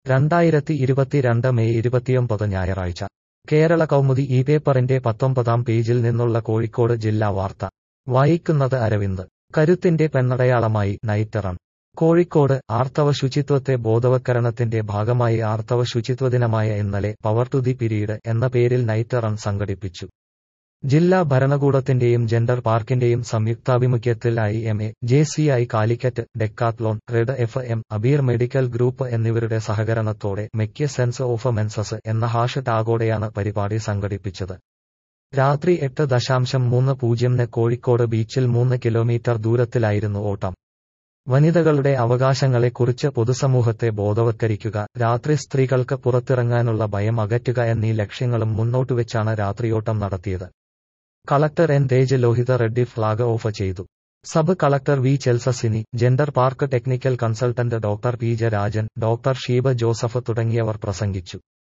രണ്ടായിരത്തി ഇരുപത്തിരണ്ട് മെയ് ഇരുപത്തിയൊമ്പത് ഞായറാഴ്ച കേരള കൗമുദി ഈ പേപ്പറിന്റെ പത്തൊമ്പതാം പേജിൽ നിന്നുള്ള കോഴിക്കോട് ജില്ലാ വാർത്ത വായിക്കുന്നത് അരവിന്ദ് കരുത്തിന്റെ പെണ്ണടയാളമായി നൈറ്റ് റൺ കോഴിക്കോട് ആർത്തവ ശുചിത്വത്തെ ബോധവൽക്കരണത്തിന്റെ ഭാഗമായി ആർത്തവ ശുചിത്വദിനമായ ഇന്നലെ പവർ ടു ദി പിരീഡ് എന്ന പേരിൽ നൈറ്റ് റൺ സംഘടിപ്പിച്ചു ജില്ലാ ഭരണകൂടത്തിന്റെയും ജെൻഡർ പാർക്കിന്റെയും സംയുക്താഭിമുഖ്യത്തിൽ I M A J C I Calicut Decathlon red F M Abeer medical group എന്നിവരുടെ സഹകരണത്തോടെ മെക്കിയ സെൻസ് ഓഫ് മെൻസസ് എന്ന ഹാഷ് ടാഗോടെയാണ് പരിപാടി സംഘടിപ്പിച്ചത് രാത്രി എട്ട് ദശാംശം മൂന്ന് പൂജ്യംന് കോഴിക്കോട് ബീച്ചിൽ മൂന്ന് കിലോമീറ്റർ ദൂരത്തിലായിരുന്നു ഓട്ടം വനിതകളുടെ അവകാശങ്ങളെക്കുറിച്ച് പൊതുസമൂഹത്തെ ബോധവത്കരിക്കുക രാത്രി സ്ത്രീകൾക്ക് പുറത്തിറങ്ങാനുള്ള ഭയം അകറ്റുക എന്നീ ലക്ഷ്യങ്ങളും മുന്നോട്ടുവെച്ചാണ് രാത്രിയോട്ടം നടത്തിയത് collector N Tej Lohitha Reddy flag off ചെയ്തു sub collector V Chelsasini gender park technical consultant doctor P J Rajan doctor Sheeba Joseph തുടങ്ങിയവർ പ്രസംഗിച്ചു